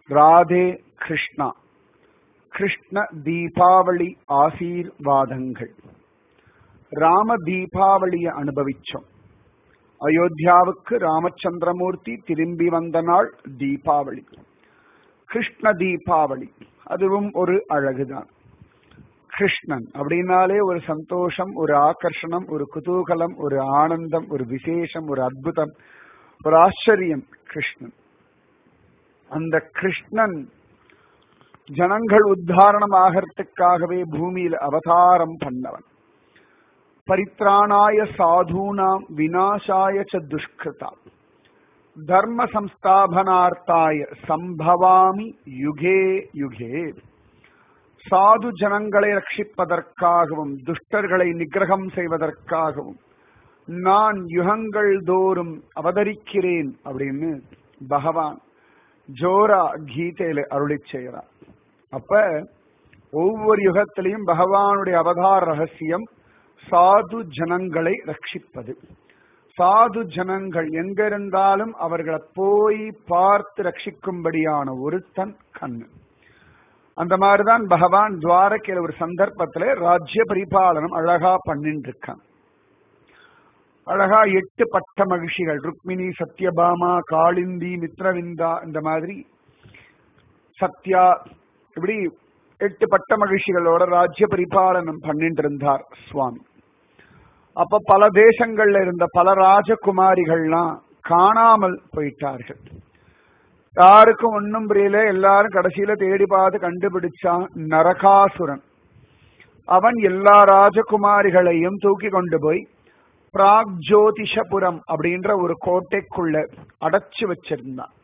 ராதே கிருஷ்ணா கிருஷ்ண தீபாவளி ஆசீர்வாதங்கள் ராம தீபாவளிய அனுபவிச்சோம் அயோத்தியாவுக்கு ராமச்சந்திரமூர்த்தி திரும்பி வந்த நாள் தீபாவளி கிருஷ்ண தீபாவளி அதுவும் ஒரு அழகுதான் கிருஷ்ணன் அப்படின்னாலே ஒரு சந்தோஷம் ஒரு ஆகர்ஷணம் ஒரு குதூகலம் ஒரு ஆனந்தம் ஒரு விசேஷம் ஒரு அற்புதம் ஒரு ஆச்சரியம் கிருஷ்ணன் அந்த கிருஷ்ணன் ஜனங்கள் உத்தாரணம் ஆகிறதுக்காகவே பூமியில் அவதாரம் பண்ணவன் பரித்ராணாய சாதூனாம் விநாசாய ச துஷ்கிருதா தர்ம சம்ஸ்தாபனார்த்தாய சம்பவாமி யுகே யுகே சாது ஜனங்களை ரட்சிப்பதற்காகவும் துஷ்டர்களை நிகிரகம் செய்வதற்காகவும் நான் யுகங்கள் தோறும் அவதரிக்கிறேன் அப்படின்னு பகவான் ஜோரா கீதையில அருளி செய்கிறார் அப்ப ஒவ்வொரு யுகத்திலையும் பகவானுடைய அவதார ரகசியம் சாது ஜனங்களை ரட்சிப்பது சாது ஜனங்கள் எங்க இருந்தாலும் அவர்களை போய் பார்த்து ரட்சிக்கும்படியான ஒருத்தன் கண்ணு அந்த மாதிரிதான் பகவான் துவாரகையில ஒரு சந்தர்ப்பத்துல ராஜ்ய பரிபாலனம் அழகா பண்ணிட்டு இருக்கான் அழகா எட்டு பட்ட மகிழ்ச்சிகள் ருக்மிணி சத்யபாமா காளிந்தி மித்ரவிந்தா இந்த மாதிரி சத்யா இப்படி எட்டு பட்ட மகிழ்ச்சிகளோட ராஜ்ய பரிபாலனம் பண்ணிட்டு இருந்தார் சுவாமி அப்ப பல தேசங்கள்ல இருந்த பல ராஜகுமாரிகள்லாம் காணாமல் போயிட்டார்கள் யாருக்கும் ஒன்னும் புரியல எல்லாரும் கடைசியில தேடி பார்த்து கண்டுபிடிச்சான் நரகாசுரன் அவன் எல்லா ராஜகுமாரிகளையும் தூக்கி கொண்டு போய் பிராக்ஜோதிஷபுரம் அப்படின்ற ஒரு கோட்டைக்குள்ள அடைச்சு வச்சிருந்தான்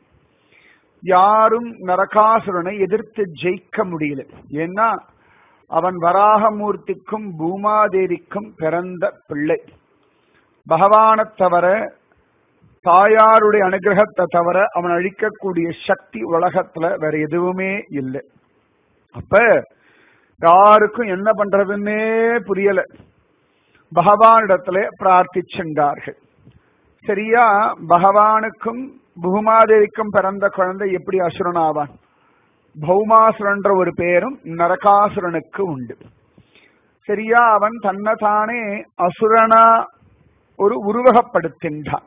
யாரும் நரகாசுரனை எதிர்த்து ஜெயிக்க முடியல ஏன்னா அவன் வராகமூர்த்திக்கும் பூமாதேவிக்கும் பிறந்த பிள்ளை பகவானை தவிர தாயாருடைய அனுகிரகத்தை தவிர அவன் அழிக்கக்கூடிய சக்தி உலகத்துல வேற எதுவுமே இல்லை அப்ப யாருக்கும் என்ன பண்றதுன்னே புரியல பகவானிடத்துல பிரார்த்திச்சென்றார்கள் சரியா பகவானுக்கும் பூமாதேவிக்கும் பிறந்த குழந்தை எப்படி அசுரன் ஆவான் பௌமாசுரன்ற ஒரு பேரும் நரகாசுரனுக்கு உண்டு சரியா அவன் தன்னைத்தானே அசுரனா ஒரு உருவகப்படுத்தின்றான்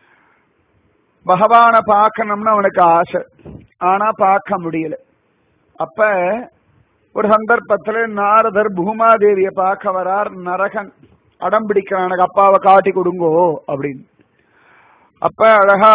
பகவான பார்க்கணும்னு அவனுக்கு ஆசை ஆனா பார்க்க முடியல அப்ப ஒரு சந்தர்ப்பத்துல நாரதர் பூமாதேவிய பார்க்க வரார் நரகன் அடம் பிடிக்கிறான் எனக்கு அப்பாவை காட்டி கொடுங்கோ அப்படின்னு அப்ப அழகா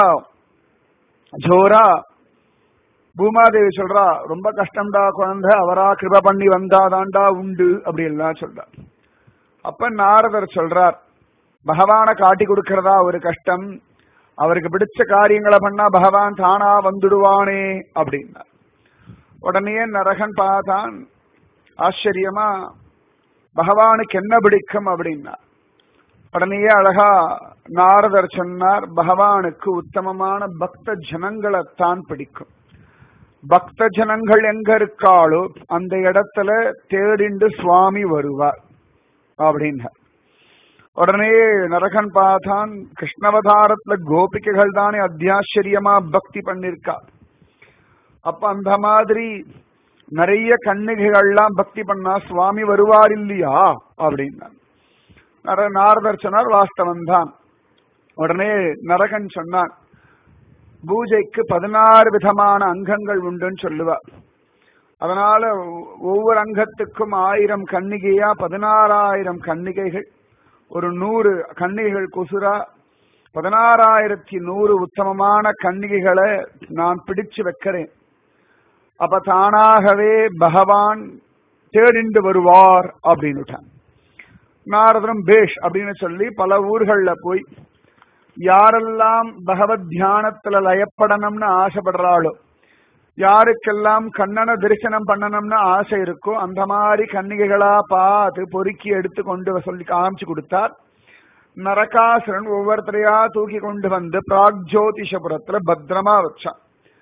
ஜோரா பூமாதேவி சொல்றா ரொம்ப கஷ்டம்டா குழந்தை அவரா கிருப பண்ணி வந்தாதான்டா உண்டு அப்படி எல்லாம் சொல்றா அப்ப நாரதர் சொல்றார் பகவான காட்டி கொடுக்கறதா ஒரு கஷ்டம் அவருக்கு பிடிச்ச காரியங்களை பண்ணா பகவான் தானா வந்துடுவானே அப்படின்னா உடனே நரகன் பார்த்தான் ஆச்சரியமா பகவானுக்கு என்ன பிடிக்கும் அப்படின்னா உடனே அழகா நாரதர் சொன்னார் பகவானுக்கு உத்தமமான பக்த ஜனங்களைத்தான் பிடிக்கும் பக்த ஜனங்கள் எங்க இருக்காளோ அந்த இடத்துல தேடிண்டு சுவாமி வருவார் அப்படின்னா உடனே நரகன் பார்த்தான் கிருஷ்ணவதாரத்துல கோபிகைகள் தானே அத்தியாச்சரியமா பக்தி பண்ணிருக்கா அப்ப அந்த மாதிரி நிறைய கண்ணிகைகள்லாம் பக்தி பண்ணா சுவாமி வருவார் இல்லையா அப்படின்னா நாரதர் சொன்னார் வாஸ்தவன் தான் உடனே நரகன் சொன்னான் பூஜைக்கு பதினாறு விதமான அங்கங்கள் உண்டுன்னு சொல்லுவார் அதனால ஒவ்வொரு அங்கத்துக்கும் ஆயிரம் கன்னிகையா பதினாறாயிரம் கன்னிகைகள் ஒரு நூறு கன்னிகைகள் குசுரா பதினாறாயிரத்தி நூறு உத்தமமான கன்னிகைகளை நான் பிடிச்சு வைக்கிறேன் அப்ப தானாகவே பகவான் தேடிண்டு வருவார் அப்படின்னுட்டான் நாரதரும் பேஷ் அப்படின்னு சொல்லி பல ஊர்கள்ல போய் யாரெல்லாம் பகவத் தியானத்துல லயப்படணும்னு ஆசைப்படுறாளோ யாருக்கெல்லாம் கண்ணனை தரிசனம் பண்ணணும்னு ஆசை இருக்கோ அந்த மாதிரி கன்னிகைகளா பார்த்து பொறுக்கி எடுத்து கொண்டு சொல்லி காமிச்சு கொடுத்தார் நரகாசுரன் ஒவ்வொருத்தரையா தூக்கி கொண்டு வந்து பிராக்ஜோதிஷபுரத்துல பத்திரமா வச்சான்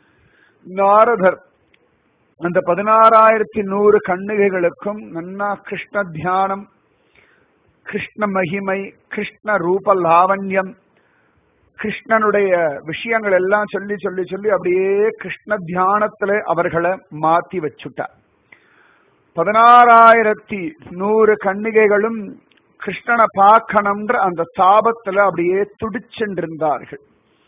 நாரதர் அந்த பதினாறாயிரத்தி நூறு கண்ணிகைகளுக்கும் நன்னா கிருஷ்ண தியானம் கிருஷ்ண மகிமை கிருஷ்ண ரூப லாவண்யம் கிருஷ்ணனுடைய விஷயங்கள் எல்லாம் சொல்லி சொல்லி சொல்லி அப்படியே கிருஷ்ண தியானத்துல அவர்களை மாத்தி வச்சுட்டார் பதினாறாயிரத்தி நூறு கன்னிகைகளும் கிருஷ்ணனை பார்க்கணும்ன்ற அந்த தாபத்துல அப்படியே துடிச்சென்றிருந்தார்கள்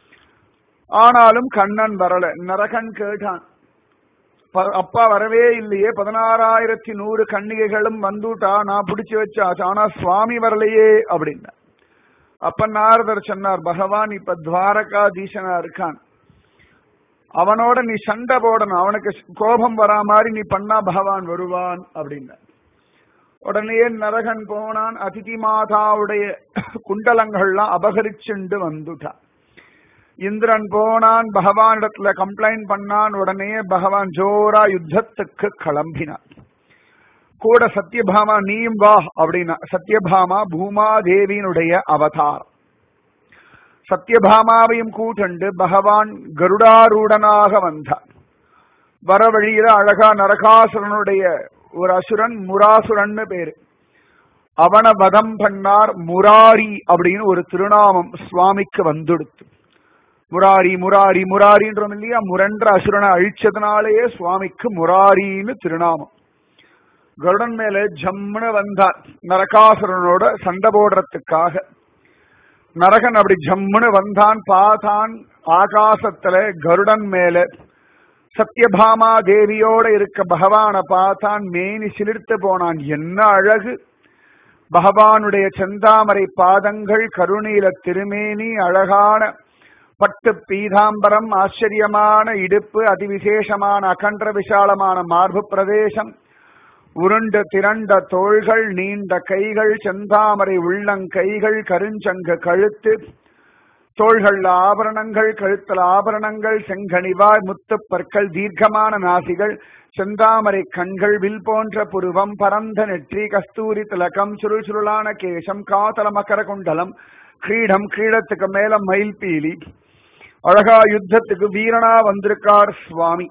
ஆனாலும் கண்ணன் வரல நரகன் கேட்டான் ப- அப்பா வரவே இல்லையே பதினாறாயிரத்தி நூறு கன்னிகைகளும் வந்துட்டா நான் பிடிச்சு வச்சாச்சு ஆனா சுவாமி வரலையே அப்படின்னா அப்ப நாரதர் சொன்னார் பகவான் இப்ப துவாரகாதீசனா இருக்கான் அவனோட நீ சண்டை போடணும் அவனுக்கு கோபம் வரா மாதிரி நீ பண்ணா பகவான் வருவான் அப்படின்னா உடனே நரகன் போனான் அதிதி மாதாவுடைய குண்டலங்கள்லாம் அபகரிச்சுண்டு வந்துட்டான் இந்திரன் போனான் பகவானிடத்துல கம்ப்ளைண்ட் பண்ணான் உடனே பகவான் ஜோரா யுத்தத்துக்கு கிளம்பினான் கூட சத்யபாமா நீயும் வா அப்படின்னா சத்யபாமா பூமாதேவியினுடைய அவதாரம் சத்யபாமாவையும் கூட்டண்டு பகவான் கருடாரூடனாக வந்தான் வர வழியில அழகா நரகாசுரனுடைய ஒரு அசுரன் முராசுரன்னு பேரு அவன வதம் பண்ணார் முராரி அப்படின்னு ஒரு திருநாமம் சுவாமிக்கு வந்துடுத்து முராரி முராரி முராரின்றோம் இல்லையா முரன்ற அசுரனை அழிச்சதுனாலேயே சுவாமிக்கு முராரின்னு திருநாமம் கருடன் மேல ஜம்முன்னு வந்தார் நரகாசுரனோட சண்டை போடுறதுக்காக நரகன் அப்படி ஜம்முன்னு வந்தான் பார்த்தான் ஆகாசத்துல கருடன் மேல சத்யபாமா தேவியோட இருக்க பகவான பார்த்தான் மேனி சிலிர்த்து போனான் என்ன அழகு பகவானுடைய செந்தாமரை பாதங்கள் கருணீல திருமேனி அழகான பட்டு பீதாம்பரம் ஆச்சரியமான இடுப்பு அதிவிசேஷமான அகன்ற விசாலமான மார்பு பிரதேசம் உருண்டு திரண்ட தோள்கள் நீண்ட கைகள் செந்தாமரை உள்ளங்கைகள் கருஞ்சங்க கழுத்து தோள்கள் ஆபரணங்கள் கழுத்தல் ஆபரணங்கள் செங்கனிவாய் முத்துப் பற்கள் தீர்க்கமான நாசிகள் செந்தாமரை கண்கள் வில் போன்ற புருவம் பரந்த நெற்றி கஸ்தூரி திலகம் சுருள் சுருளான கேசம் காதல மகர குண்டலம் கிரீடம் கிரீடத்துக்கு மேல மயில் பீலி அழகா யுத்தத்துக்கு வீரனா வந்திருக்கார் சுவாமி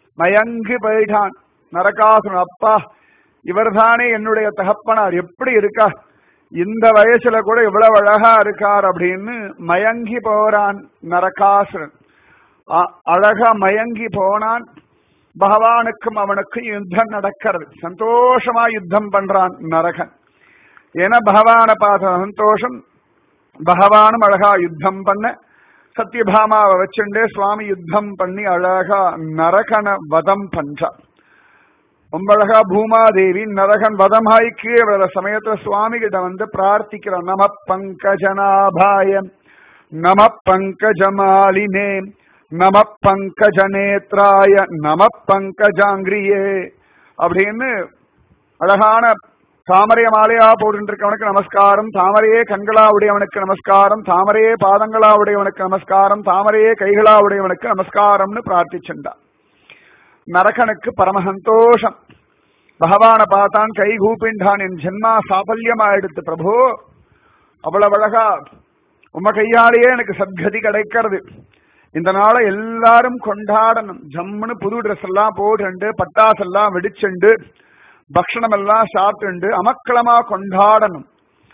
மயங்கி போயிட்டான் நரகாசுரன் அப்பா இவர்தானே என்னுடைய தகப்பனார் எப்படி இருக்கா இந்த வயசுல கூட இவ்வளவு அழகா இருக்கார் அப்படின்னு மயங்கி போறான் நரகாசுரன் அ- அழகா மயங்கி போனான் பகவானுக்கும் அவனுக்கும் யுத்தம் நடக்கிறது சந்தோஷமா யுத்தம் பண்றான் நரகன் ஏன்னா பகவானை பார்த்த சந்தோஷம் பகவானும் அழகா யுத்தம் பண்ண சத்யபாமாவை வச்சுண்டே சுவாமி யுத்தம் பண்ணி அழகா நரகன வதம் பண்றான் ரொம்ப அழகா பூமாதேவி நரகன் வதமாய் கீழே விழுற சமயத்துல சுவாமி கிட்ட வந்து பிரார்த்திக்கிறான் நம பங்கஜநாபாய நம பங்கஜமாலினே நம பங்கஜநேத்ராய நம பங்கஜாங்கிரியே அப்படின்னு அழகான தாமரைய மாலையா போட்டு இருக்கவனுக்கு நமஸ்காரம் தாமரையே கண்களா உடையவனுக்கு நமஸ்காரம் தாமரையே பாதங்களா உடையவனுக்கு நமஸ்காரம் தாமரையே கைகளா உடையவனுக்கு நமஸ்காரம்னு பிரார்த்திச்சுண்டான் நரகனுக்கு பரம சந்தோஷம் பகவான பார்த்தான் கை கூப்பிண்டான் என் ஜென்மா சாபல்யமாயிடுத்து பிரபு அவ்வளவு அழகா உம்ம கையாலேயே எனக்கு சத்கதி கிடைக்கிறது இந்த நாளை எல்லாரும் கொண்டாடணும் ஜம்முன்னு புது ட்ரெஸ் எல்லாம் போட்டுண்டு பட்டாசெல்லாம் வெடிச்சுண்டு பக்ஷணம் எல்லாம் சாப்பிட்டுண்டு அமக்களமா கொண்டாடணும்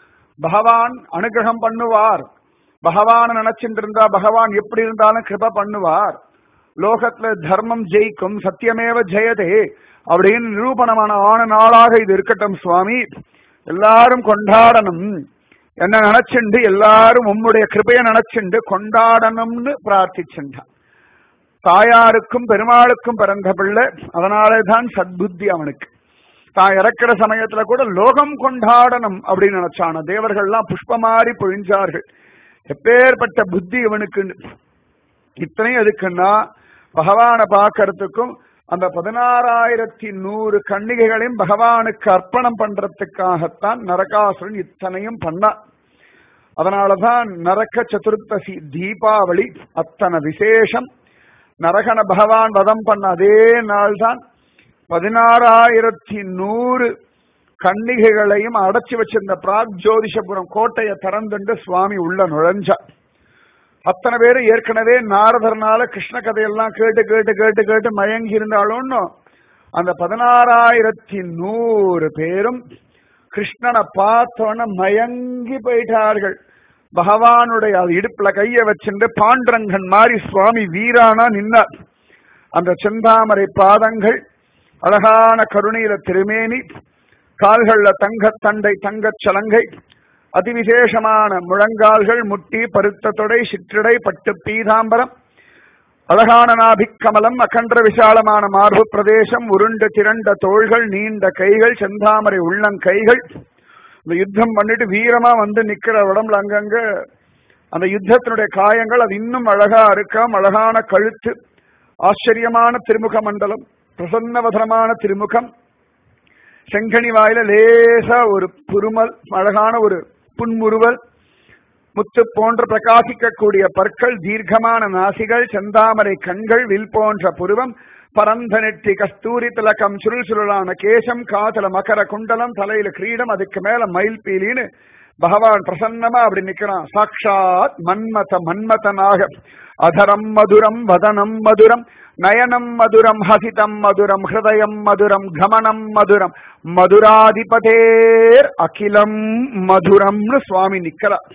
பகவான் அனுகிரகம் பண்ணுவார் பகவான நினைச்சிட்டு இருந்தா பகவான் எப்படி இருந்தாலும் கிருப பண்ணுவார் லோகத்துல தர்மம் ஜெயிக்கும் சத்தியமேவ ஜெயதே அப்படின்னு நிரூபணமான ஆன நாளாக இது இருக்கட்டும் சுவாமி எல்லாரும் கொண்டாடணும் என்ன நினைச்சுண்டு எல்லாரும் உம்முடைய கிருபைய நினைச்சுண்டு கொண்டாடணும்னு பிரார்த்திச்சுண்டான் தாயாருக்கும் பெருமாளுக்கும் பிறந்த பிள்ளை அதனாலே தான் சத்புத்தி அவனுக்கு தான் இறக்கிற சமயத்துல கூட லோகம் கொண்டாடணும் அப்படின்னு நினைச்சான தேவர்கள்லாம் புஷ்பமாரி பொழிஞ்சார்கள் எப்பேற்பட்ட புத்தி இவனுக்கு இத்தனையும் எதுக்குன்னா பகவானை பார்க்கறதுக்கும் அந்த பதினாறாயிரத்தி நூறு கன்னிகைகளையும் பகவானுக்கு அர்ப்பணம் பண்றதுக்காகத்தான் நரகாசுரன் இத்தனையும் பண்ணான் அதனாலதான் நரக சதுர்த்தசி தீபாவளி அத்தனை விசேஷம் நரகன பகவான் வதம் பண்ண அதே நாள்தான் பதினாறாயிரத்தி நூறு கன்னிகைகளையும் அடைச்சி வச்சிருந்த பிராக் ஜோதிஷபுரம் கோட்டையை திறந்துண்டு சுவாமி உள்ள நுழைஞ்சார் அத்தனை பேரு ஏற்கனவே நாரதர்னால கிருஷ்ண கதையெல்லாம் கேட்டு கேட்டு கேட்டு கேட்டு மயங்கி இருந்தாலும் அந்த பதினாறாயிரத்தி நூறு பேரும் கிருஷ்ணனை பார்த்தோன்னு மயங்கி போயிட்டார்கள் பகவானுடைய அது இடுப்புல கைய வச்சுட்டு பாண்டரங்கன் மாதிரி சுவாமி வீரானா நின்னார் அந்த செந்தாமரை பாதங்கள் அழகான கருணையில திருமேனி கால்கள்ல தங்க தண்டை தங்கச் சலங்கை அதிவிசேஷமான முழங்கால்கள் முட்டி பருத்த தொடை சிற்றடை பட்டு பீதாம்பரம் அழகான நாபிக்கமலம் அகன்ற விசாலமான மார்பு பிரதேசம் உருண்ட திரண்ட தோள்கள் நீண்ட கைகள் செந்தாமரை உள்ளங்கைகள் இந்த யுத்தம் பண்ணிட்டு வீரமா வந்து நிக்கிற உடம்புல அங்கங்க அந்த யுத்தத்தினுடைய காயங்கள் அது இன்னும் அழகா இருக்காம் அழகான கழுத்து ஆச்சரியமான திருமுக மண்டலம் பிரசன்னவதனமான திருமுகம் செங்கனி வாயில லேசா ஒரு புருமல் அழகான ஒரு புன்முறுவல் முத்து போன்ற பிரகாசிக்கக்கூடிய பற்கள் தீர்க்கமான நாசிகள் செந்தாமரை கண்கள் வில் போன்ற புருவம் பரந்த நெற்றி கஸ்தூரி திலக்கம் சுருள் சுருளான கேசம் காதல மகர குண்டலம் தலையில கிரீடம் அதுக்கு மேல மயில் பீலின்னு பகவான் பிரசன்னமா அப்படி நிக்கிறான் சாட்சாத் மன்மத மன்மதனாக அதரம் மதுரம் வதனம் மதுரம் நயனம் மதுரம் ஹசிதம் மதுரம் ஹிருதயம் மதுரம் கமனம் மதுரம் மதுராதிபதேர் அகிலம் மதுரம்னு சுவாமி நிக்கிறார்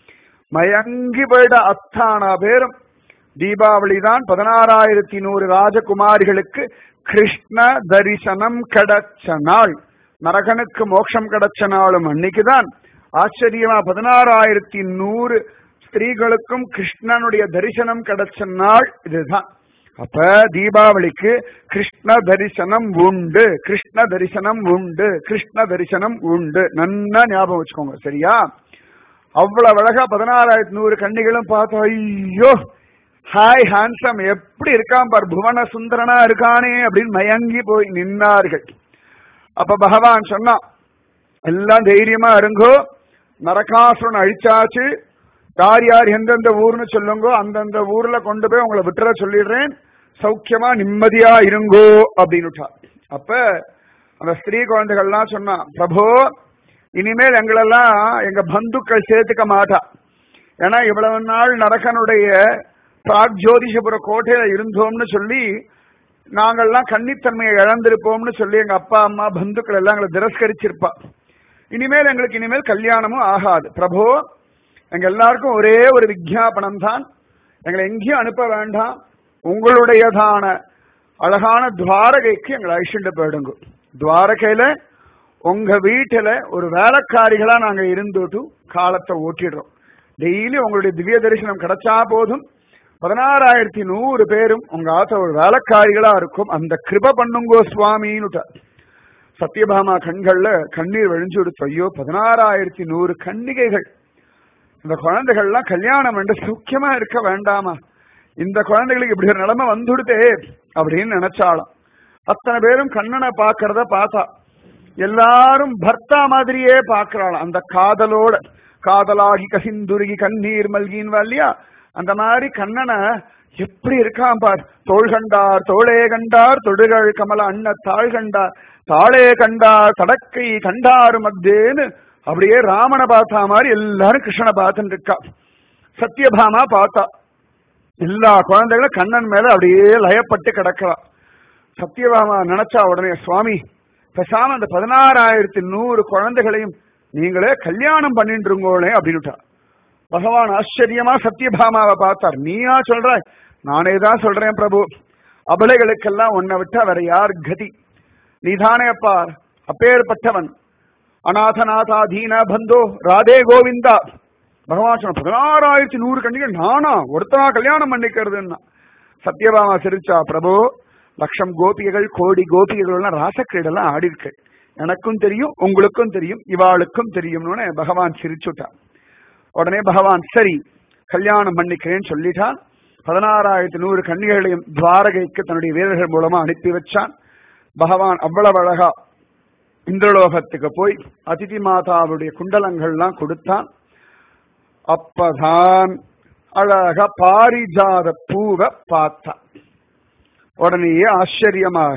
மயங்கி போயிட அத்தானா பேரும் தீபாவளி தான் பதினாறாயிரத்தி நூறு ராஜகுமாரிகளுக்கு கிருஷ்ண தரிசனம் கிடைச்ச நாள் நரகனுக்கு மோட்சம் கிடைச்ச நாளும் அன்னைக்குதான் ஆச்சரியமா பதினாறாயிரத்தி நூறு ஸ்திரீகளுக்கும் கிருஷ்ணனுடைய தரிசனம் கிடைச்ச நாள் இதுதான் அப்ப தீபாவளிக்கு கிருஷ்ண தரிசனம் உண்டு கிருஷ்ண தரிசனம் உண்டு கிருஷ்ண தரிசனம் உண்டு நன்னா ஞாபகம் வச்சுக்கோங்க சரியா அவ்வளவு அழகா பதினாறாயிரத்தி நூறு கண்ணிகளும் பார்த்தோம் ஐயோ ஹாய் ஹான்சம் எப்படி இருக்கான் பார் புவன சுந்தரனா இருக்கானே அப்படின்னு மயங்கி போய் நின்னார்கள் அப்ப பகவான் சொன்னான் எல்லாம் தைரியமா இருங்கோ நரகாசுரன் அழிச்சாச்சு யார் யார் எந்தெந்த ஊர்னு சொல்லுங்கோ அந்தந்த ஊர்ல கொண்டு போய் உங்களை விட்டுற சொல்லிடுறேன் சௌக்கியமா நிம்மதியா இருங்கோ அப்படின்னு அப்ப அந்த ஸ்திரீ குழந்தைகள்லாம் சொன்னா பிரபோ இனிமேல் எங்களெல்லாம் எங்க பந்துக்கள் சேர்த்துக்க மாட்டா ஏன்னா இவ்வளவு நாள் நரகனுடைய பிராக் ஜோதிஷபுர கோட்டையில இருந்தோம்னு சொல்லி நாங்கள்லாம் கன்னித்தன்மையை இழந்திருப்போம்னு சொல்லி எங்க அப்பா அம்மா பந்துக்கள் எல்லாம் எங்களை திரஸ்கரிச்சிருப்பா இனிமேல் எங்களுக்கு இனிமேல் கல்யாணமும் ஆகாது பிரபோ எங்க எல்லாருக்கும் ஒரே ஒரு விஜாபனம் தான் எங்களை எங்கேயும் அனுப்ப வேண்டாம் உங்களுடையதான அழகான துவாரகைக்கு எங்களை அழிச்சுட்டு போயிடுங்க துவாரகையில உங்க வீட்டுல ஒரு வேலைக்காரிகளா நாங்க இருந்துட்டு காலத்தை ஓட்டிடுறோம் டெய்லி உங்களுடைய திவ்ய தரிசனம் கிடைச்சா போதும் பதினாறாயிரத்தி நூறு பேரும் உங்க ஆத்த ஒரு வேலைக்காரிகளா இருக்கும் அந்த கிருப பண்ணுங்கோ சுவாமின்னு சத்யபாமா கண்கள்ல கண்ணீர் வழிஞ்சு கொடுத்து ஐயோ பதினாறாயிரத்தி நூறு கன்னிகைகள் இந்த குழந்தைகள்லாம் கல்யாணம் என்று சுக்கியமா இருக்க வேண்டாமா இந்த குழந்தைகளுக்கு இப்படி ஒரு நிலைமை வந்துடுதே அப்படின்னு நினைச்சாலும் அத்தனை பேரும் கண்ணனை பாக்குறத பார்த்தா எல்லாரும் பர்த்தா மாதிரியே பாக்குறாளாம் அந்த காதலோட காதலாகி கசிந்துருகி கண்ணீர் மல்கின்னு இல்லையா அந்த மாதிரி கண்ணனை எப்படி இருக்கான் பார் தோள் கண்டார் தோளே கண்டார் தொடுகள் கமல அண்ண தாழ் கண்டார் தாளே கண்டார் தடக்கை கண்டார் மத்தேன்னு அப்படியே ராமனை பார்த்தா மாதிரி எல்லாரும் கிருஷ்ணனை பார்த்துட்டு இருக்கா சத்யபாமா பார்த்தா எல்லா குழந்தைகளும் கண்ணன் மேல அப்படியே லயப்பட்டு கிடக்கிறா சத்யபாமா நினைச்சா உடனே சுவாமி பேசாம அந்த பதினாறாயிரத்தி நூறு குழந்தைகளையும் நீங்களே கல்யாணம் பண்ணிட்டு இருங்கோளே அப்படின்னுட்டா பகவான் ஆச்சரியமா சத்யபாமாவை பார்த்தார் நீயா சொல்ற நானே தான் சொல்றேன் பிரபு அபலைகளுக்கெல்லாம் உன்னை விட்டா வேற யார் கதி நீதானே அப்பா அப்பேற்பட்டவன் அநாதநாதா தீன பந்தோ ராதே கோவிந்தா பகவான் சொன்ன பதினாறாயிரத்தி நூறு கண்ணிகள் நானா ஒருத்தனா கல்யாணம் பண்ணிக்கிறதுன்னா சத்யபாமா சிரிச்சா பிரபு லட்சம் கோபிகைகள் கோடி கோபிகைகள் ராசக்கிரீடெல்லாம் ஆடி இருக்கு எனக்கும் தெரியும் உங்களுக்கும் தெரியும் இவாளுக்கும் தெரியும்னு பகவான் சிரிச்சுட்டான் உடனே பகவான் சரி கல்யாணம் பண்ணிக்கிறேன்னு சொல்லிட்டான் பதினாறாயிரத்தி நூறு கன்னிகளையும் துவாரகைக்கு தன்னுடைய வீரர்கள் மூலமா அனுப்பி வச்சான் பகவான் அவ்வளவு அழகா இந்திரலோகத்துக்கு போய் அதிதி மாதாவுடைய குண்டலங்கள்லாம் கொடுத்தான் அப்பதான் அழகா பாரிஜாத பூவை பார்த்தான் உடனேயே ஆச்சரியமாக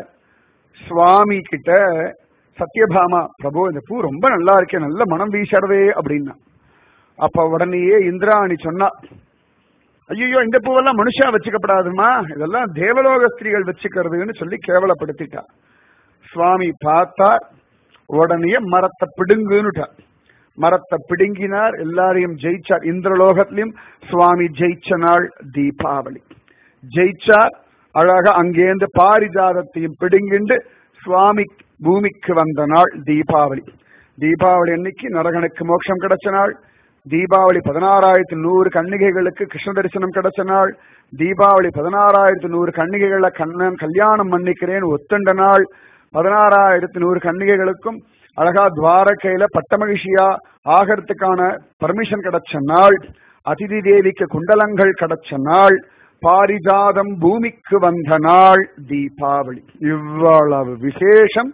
சுவாமி கிட்ட சத்யபாமா பிரபு இந்த பூ ரொம்ப நல்லா இருக்கே நல்ல மனம் வீசறதே அப்படின்னா அப்ப உடனேயே இந்திராணி சொன்னா ஐயோ இந்த பூவெல்லாம் மனுஷா வச்சுக்கப்படாதுமா இதெல்லாம் தேவலோக ஸ்திரீகள் வச்சுக்கிறதுன்னு சொல்லி கேவலப்படுத்திட்டா சுவாமி பார்த்தா உடனே மரத்தை பிடுங்குன்னுட்டா மரத்தை பிடுங்கினார் எல்லாரையும் ஜெயிச்சார் இந்திரலோகத்திலையும் சுவாமி ஜெயிச்ச நாள் தீபாவளி ஜெயிச்சார் அழகா அங்கேருந்து பாரிஜாதத்தையும் பிடுங்கிண்டு சுவாமி பூமிக்கு வந்த நாள் தீபாவளி தீபாவளி அன்னைக்கு நரகனுக்கு மோட்சம் கிடைச்ச நாள் தீபாவளி பதினாறாயிரத்தி நூறு கன்னிகைகளுக்கு கிருஷ்ண தரிசனம் கிடைச்ச நாள் தீபாவளி பதினாறாயிரத்தி நூறு கன்னிகைகளை கண்ணன் கல்யாணம் பண்ணிக்கிறேன் ஒத்துண்ட நாள் பதினாறாயிரத்தி நூறு கன்னிகைகளுக்கும் அழகா துவாரகையில பட்டமகிழ்ச்சியா ஆகிறதுக்கான பர்மிஷன் கிடைச்ச நாள் அதிதி தேவிக்கு குண்டலங்கள் கிடைச்ச நாள் பாரிஜாதம் பூமிக்கு வந்த நாள் தீபாவளி இவ்வளவு விசேஷம்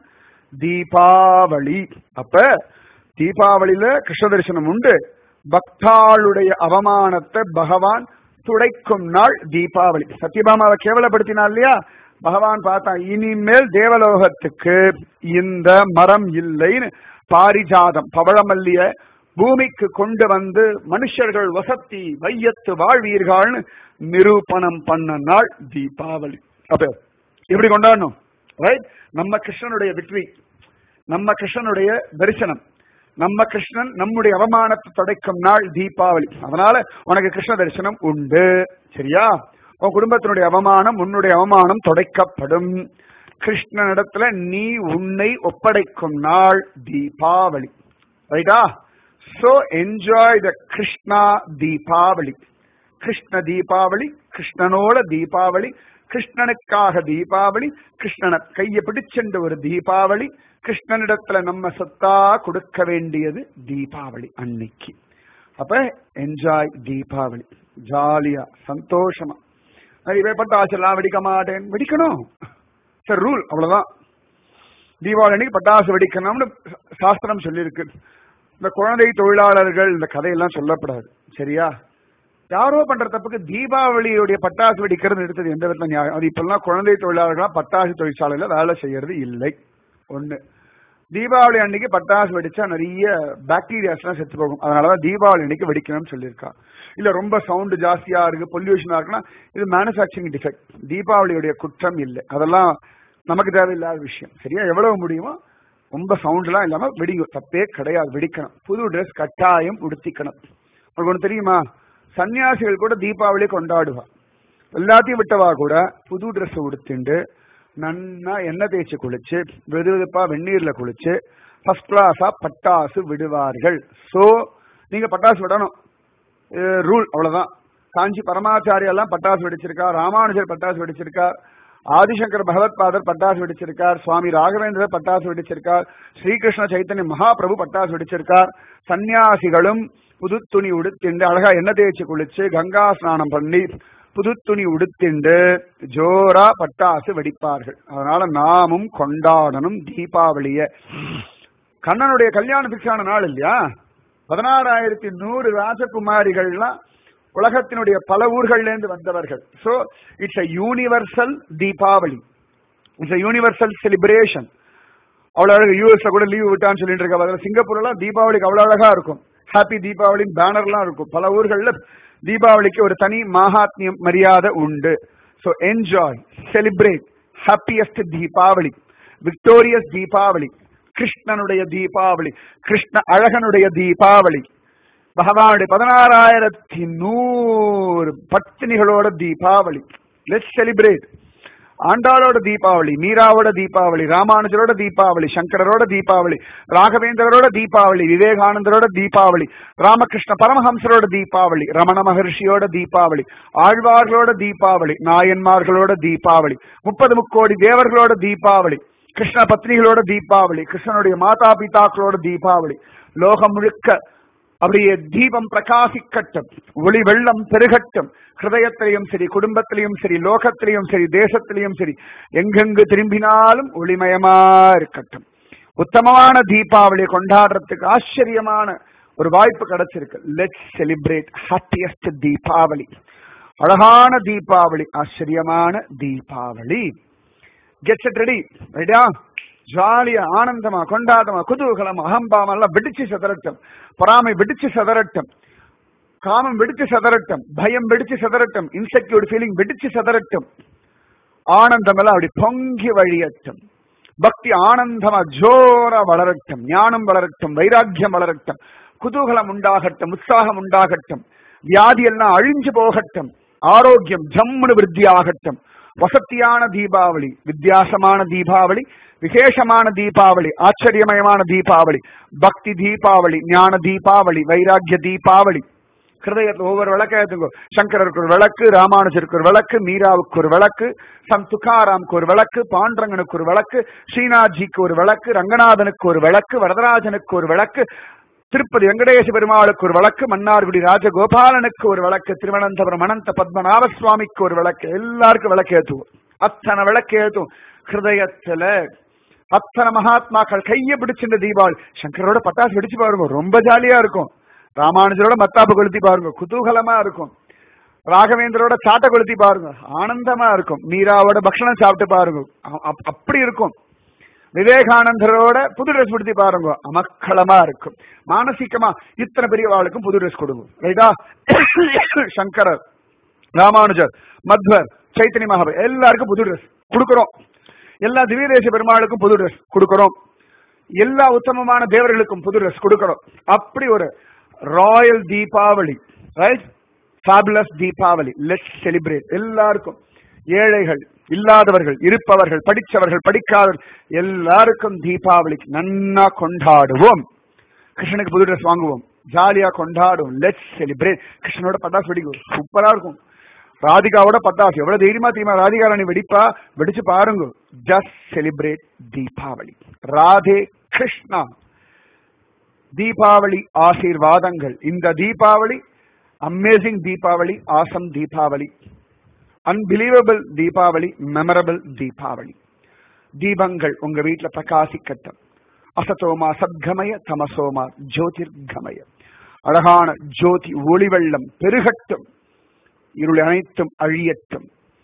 தீபாவளி அப்ப தீபாவளியில கிருஷ்ண தரிசனம் உண்டு பக்தாளுடைய அவமானத்தை பகவான் துடைக்கும் நாள் தீபாவளி சத்யபாமாவை கேவலப்படுத்தினா இல்லையா பகவான் பார்த்தான் இனிமேல் தேவலோகத்துக்கு இந்த மரம் இல்லைன்னு பாரிஜாதம் பவழமல்லிய பூமிக்கு கொண்டு வந்து மனுஷர்கள் வசத்தி வையத்து வாழ்வீர்கள்னு நிரூபணம் பண்ண நாள் தீபாவளி அப்ப எப்படி கொண்டாடணும் ரைட் நம்ம கிருஷ்ணனுடைய வெற்றி நம்ம கிருஷ்ணனுடைய தரிசனம் நம்ம கிருஷ்ணன் நம்முடைய அவமானத்தை தொடைக்கும் நாள் தீபாவளி அதனால உனக்கு கிருஷ்ண தரிசனம் உண்டு சரியா உன் குடும்பத்தினுடைய அவமானம் உன்னுடைய அவமானம் தொடைக்கப்படும் கிருஷ்ணனிடத்துல நீ உன்னை ஒப்படைக்கும் நாள் தீபாவளி ரைட்டா so enjoy the Krishna Deepavali Krishna Deepavali கிருஷ்ணனோட தீபாவளி கிருஷ்ணனுக்காக தீபாவளி கிருஷ்ணனை கையை பிடிச்சென்ற ஒரு தீபாவளி கிருஷ்ணனிடத்துல நம்ம சொத்தா கொடுக்க வேண்டியது தீபாவளி அன்னைக்கு அப்ப என்ஜாய் தீபாவளி ஜாலியா சந்தோஷமா நிறைய பட்டாசு எல்லாம் வெடிக்க மாட்டேன் வெடிக்கணும் சார் ரூல் அவ்வளவுதான் தீபாவளி அன்னைக்கு பட்டாசு வெடிக்கணும்னு சாஸ்திரம் சொல்லியிருக்கு இந்த குழந்தை தொழிலாளர்கள் இந்த கதையெல்லாம் சொல்லப்படாது சரியா யாரோ பண்ற தப்புக்கு தீபாவளியுடைய பட்டாசு வெடிக்கிறது எடுத்தது எந்த விதத்துல நியாயம் அது இப்பெல்லாம் குழந்தை தொழிலாளர்களா பட்டாசு தொழிற்சாலையில வேலை செய்யறது இல்லை ஒண்ணு தீபாவளி அன்னைக்கு பட்டாசு வெடிச்சா நிறைய பாக்டீரியாஸ் எல்லாம் செத்து போகும் அதனாலதான் தீபாவளி அன்னைக்கு வெடிக்கணும்னு சொல்லியிருக்கா இல்ல ரொம்ப சவுண்ட் ஜாஸ்தியா இருக்கு பொல்யூஷனா இருக்குன்னா இது மேனுபேக்சரிங் டிஃபெக்ட் தீபாவளியுடைய குற்றம் இல்லை அதெல்லாம் நமக்கு தேவையில்லாத விஷயம் சரியா எவ்வளவு முடியுமோ ரொம்ப சவுண்ட் எல்லாம் இல்லாம வெடிங்க தப்பே கிடையாது வெடிக்கணும் புது ட்ரெஸ் கட்டாயம் உடுத்திக்கணும் உங்களுக்கு ஒண்ணு தெரியுமா சன்னியாசிகள் கூட தீபாவளி கொண்டாடுவா எல்லாத்தையும் விட்டவா கூட புது ட்ரெஸ் உடுத்திண்டு நன்னா எண்ணெய் தேய்ச்சி குளிச்சு வெது வெதுப்பா வெந்நீர்ல குளிச்சு ஃபர்ஸ்ட் கிளாஸா பட்டாசு விடுவார்கள் சோ நீங்க பட்டாசு விடணும் ரூல் அவ்வளவுதான் காஞ்சி பரமாச்சாரியா எல்லாம் பட்டாசு வெடிச்சிருக்கா ராமானுஜர் பட்டாசு வெடிச்சிருக்கா ஆதிசங்கர் பகவத்பாதர் பட்டாசு வெடிச்சிருக்கார் சுவாமி ராகவேந்திரர் பட்டாசு வெடிச்சிருக்கார் ஸ்ரீகிருஷ்ண சைத்தன்ய மகாபிரபு பட்டாசு வெடிச்சிருக்கார் சன்னியாசிகளும் புது துணி உடுத்திண்டு அழகா எண்ணெய் தேய்ச்சி குளிச்சு கங்கா ஸ்நானம் பண்ணி புது துணி உடுத்திண்டு ஜோரா பட்டாசு வெடிப்பார்கள் அதனால நாமும் கொண்டாடணும் தீபாவளிய கண்ணனுடைய கல்யாணம் பிக்ஸ் ஆன நாள் இல்லையா பதினாறாயிரத்தி நூறு ராஜகுமாரிகள்லாம் உலகத்தினுடைய பல ஊர்கள்ல இருந்து வந்தவர்கள் so it's a universal Deepavali it's a universal celebration அவ்வளவு அழகு யூஎஸ்ல கூட லீவ் விட்டான்னு சொல்லிட்டு இருக்க பதில் சிங்கப்பூர்ல தீபாவளிக்கு அவ்வளவு அழகா இருக்கும் ஹாப்பி தீபாவளின் பேனர்லாம் இருக்கும் பல ஊர்கள்ல தீபாவளிக்கு ஒரு தனி மகாத்மியம் மரியாதை உண்டு so enjoy celebrate happiest Deepavali victorious Deepavali கிருஷ்ணனுடைய தீபாவளி கிருஷ்ண அழகனுடைய தீபாவளி பகவானுடைய பதினாறாயிரத்தி நூறு பத்தினிகளோட தீபாவளி லெட் செலிப்ரேட் ஆண்டாளோட தீபாவளி மீராவோட தீபாவளி ராமானுஜரோட தீபாவளி சங்கரரோட தீபாவளி ராகவேந்திரரோட தீபாவளி விவேகானந்தரோட தீபாவளி ராமகிருஷ்ண பரமஹம்சரோட தீபாவளி ரமண மகர்ஷியோட தீபாவளி ஆழ்வார்களோட தீபாவளி நாயன்மார்களோட தீபாவளி முப்பது முக்கோடி தேவர்களோட தீபாவளி கிருஷ்ண பத்னிகளோட தீபாவளி கிருஷ்ணனுடைய மாதா பிதாக்களோட தீபாவளி லோகம் முழுக்க அப்படியே தீபம் பிரகாசிக்கட்டும் ஒளி வெள்ளம் பெருகட்டும் ஹிருதயத்திலையும் சரி குடும்பத்திலையும் சரி லோகத்திலையும் சரி தேசத்திலையும் சரி எங்கெங்கு திரும்பினாலும் ஒளிமயமா இருக்கட்டும் உத்தமமான தீபாவளி கொண்டாடுறதுக்கு ஆச்சரியமான ஒரு வாய்ப்பு கிடைச்சிருக்கு லெட் செலிப்ரேட் ஹாப்பியஸ்ட் தீபாவளி அழகான தீபாவளி ஆச்சரியமான தீபாவளி கெட் செட் ரெடி ரைட்டா ஜாலியா ஆனந்தமா கொண்டாட்டமா குதூகலம் அகம்பாமம் எல்லாம் வெடிச்சு சதறட்டும் பொறாமை வெடிச்சு சதறட்டும் காமம் வெடிச்சு சதறட்டும் பயம் வெடிச்சு சதறட்டும் இன்செக்யூர்ட் ஃபீலிங் வெடிச்சு சதறட்டும் ஆனந்தம் எல்லாம் அப்படி பொங்கி வழியட்டும் பக்தி ஆனந்தமா ஜோரா வளரட்டும் ஞானம் வளரட்டும் வைராக்கியம் வளரட்டும் குதூகலம் உண்டாகட்டும் உற்சாகம் உண்டாகட்டும் வியாதி எல்லாம் அழிஞ்சு போகட்டும் ஆரோக்கியம் ஜம்முனு விருத்தி ஆகட்டும் வசத்தியான தீபாவளி வித்தியாசமான தீபாவளி விசேஷமான தீபாவளி ஆச்சரியமயமான தீபாவளி பக்தி தீபாவளி ஞான தீபாவளி வைராக்கிய தீபாவளி ஹிருதயத்தில் ஒவ்வொரு விளக்க ஏத்துங்கோ சங்கரருக்கு ஒரு விளக்கு ராமானுஜருக்கு ஒரு விளக்கு மீராவுக்கு ஒரு விளக்கு சம் துக்காராமுக்கு ஒரு விளக்கு பாண்டரங்கனுக்கு ஒரு விளக்கு ஸ்ரீநாத்ஜிக்கு ஒரு விளக்கு ரங்கநாதனுக்கு ஒரு விளக்கு வரதராஜனுக்கு ஒரு விளக்கு திருப்பதி வெங்கடேச பெருமாளுக்கு ஒரு விளக்கு மன்னார்குடி ராஜகோபாலனுக்கு ஒரு விளக்கு திருவனந்தபுரம் அனந்த பத்மநாப சுவாமிக்கு ஒரு விளக்கு எல்லாருக்கும் விளக்கு ஏத்துவோம் அத்தனை விளக்கு ஏத்தும் ஹிருதயத்துல அத்தனை மகாத்மாக்கள் கைய பிடிச்சிருந்த தீபாவளி சங்கரோட பட்டாசு வெடிச்சு பாருங்க ரொம்ப ஜாலியா இருக்கும் ராமானுஜரோட மத்தாப்பு கொளுத்தி பாருங்க குதூகலமா இருக்கும் ராகவேந்திரோட சாட்டை கொளுத்தி பாருங்க ஆனந்தமா இருக்கும் மீராவோட பக்ஷணம் சாப்பிட்டு பாருங்க அ- அப்- அப்படி இருக்கும் விவேகானந்தரோட புது ட்ரெஸ் படுத்தி பாருங்க அமக்களமா இருக்கும் மானசீகமா இத்தனை பெரியவாளுக்கும் புது ட்ரெஸ் கொடுங்க ரைட்டா சங்கரர் ராமானுஜர் மத்வர் சைத்தன்ய மகாபர் எல்லாருக்கும் புது ட்ரெஸ் கொடுக்கிறோம் எல்லா திவ்யதேச பெருமாளுக்கும் புது ட்ரெஸ் கொடுக்கிறோம் எல்லா உத்தமமான தேவர்களுக்கும் புது ட்ரெஸ் கொடுக்கிறோம் அப்படி ஒரு royal Deepavali right fabulous Deepavali let's celebrate எல்லாருக்கும் ஏழைகள் இல்லாதவர்கள் இருப்பவர்கள் படிச்சவர்கள் படிக்காதவர்கள் எல்லாருக்கும் தீபாவளிக்கு நன்னா கொண்டாடுவோம் கிருஷ்ணனுக்கு புது ட்ரெஸ் வாங்குவோம் ஜாலியா கொண்டாடுவோம் லெட்ஸ் செலிப்ரேட் கிருஷ்ணனோட பட்டாசு வெடிக்கும் சூப்பரா இருக்கும் ராதிகாவோட பட்டாசு எவ்வளவு தைரியமா தெரியுமா ராதிகா ராணி வெடிப்பா வெடிச்சு பாருங்க ஜஸ்ட் செலிப்ரேட் தீபாவளி ராதே கிருஷ்ணா தீபாவளி ஆசீர்வாதங்கள் இந்த Deepavali amazing Deepavali awesome Deepavali unbelievable Deepavali memorable Deepavali தீபங்கள் உங்க வீட்டுல பிரகாசிக்கட்டும் அசதோமா சத்கமய தமசோமா ஜோதிர்கமய அழகான ஜோதி ஒளிவெள்ளம் பெருகட்டும் இருள் அனைத்தும் அழியட்டும்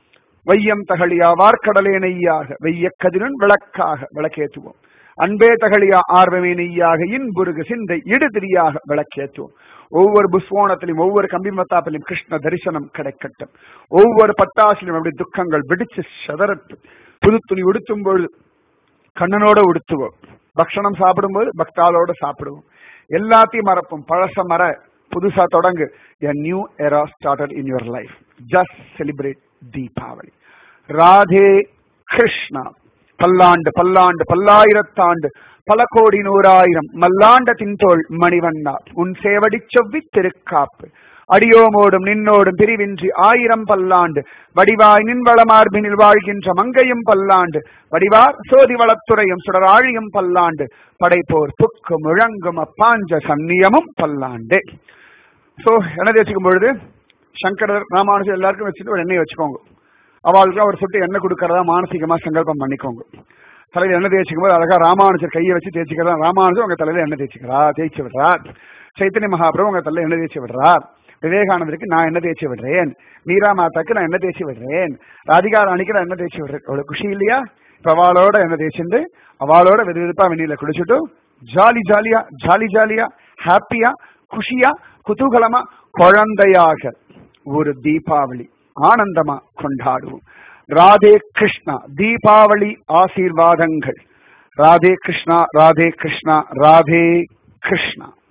வையம் தகழியா வார்க்கடலே நெய்யாக வெய்ய கதிரன் விளக்காக விளக்கேற்றுவோம் அன்பே தகழியா ஆர்வமே நெய்யாக இன்புருகு சிந்தை இடுதிரியாக விளக்கேற்றுவோம் ஒவ்வொரு புஸ்வோனத்திலும் ஒவ்வொரு கம்பி மத்தாப்பிலும் கிருஷ்ண தரிசனம் கிடைக்கட்டும் ஒவ்வொரு பட்டாசிலும் அப்படி துக்கங்கள் வெடிச்சு சதறட்டும் புது துணி உடுத்தும் பொழுது கண்ணனோட உடுத்துவோம் பக்ஷணம் சாப்பிடும்போது பக்தாளோட சாப்பிடுவோம் எல்லாத்தையும் மறப்போம் பழச மர புதுசா தொடங்கு a new era started in your life just celebrate Deepavali Radhe Krishna பல்லாண்டு பல்லாண்டு பல்லாயிரத்தாண்டு பல கோடி நூறாயிரம் மல்லாண்ட தின்தோள் மணிவண்ணா உன் சேவடி செவ்வி திருக்காப்பு அடியோமோடும் நின்னோடும் பிரிவின்றி ஆயிரம் பல்லாண்டு வடிவாய் நின்வளமார்பினில் வாழ்கின்ற மங்கையும் பல்லாண்டு வடிவார் சோதி வளத்துறையும் சுடராழியும் பல்லாண்டு படைப்போர் புக்கு முழங்கும் அப்பாஞ்ச சந்நியமும் பல்லாண்டு சோ எண்ணெய் தேய்ச்சிக்கும் பொழுது சங்கரர் ராமானுஜர் எல்லாருக்கும் வச்சுட்டு ஒரு எண்ணெய் வச்சுக்கோங்க அவளுக்கு ஒரு சொட்டு எண்ணெய் கொடுக்கறதா மானசீகமா சங்கல்பம் பண்ணிக்கோங்க தலையில எண்ணெய் தேய்ச்சிக்கும் போது அழகா ராமானுஜர் கையை வச்சு தேய்ச்சிக்கிறதா ராமானுஜர் உங்க தலையில எண்ணெய் தேய்ச்சிக்கிறா தேய்ச்சி விடுறார் சைத்தன்ய மகாபிரபு உங்க தலையில எண்ணெய் தேய்ச்சி விடுறார் விவேகானந்தருக்கு நான் என்ன தேய்ச்சி விடுறேன் மீரா மாதாக்கு நான் என்ன தேய்ச்சி விடுறேன் ராதிகா ராணிக்கு நான் என்ன தேய்ச்சி விடுறேன் அவ்வளவு குஷி இல்லையா இப்ப அவளோட என்ன தேய்ச்சிண்டு அவளோட வெது வெதுப்பா வெந்நீல குடிச்சிட்டு ஜாலி ஜாலியா ஜாலி ஜாலியா ஹாப்பியா குஷியா குதூகலமா குழந்தையாக ஒரு தீபாவளி ஆனந்தமா கொண்டாடுவோம் ராதே கிருஷ்ணா தீபாவளி ஆசீர்வாதங்கள் ராதே கிருஷ்ணா ராதே கிருஷ்ணா ராதே கிருஷ்ணா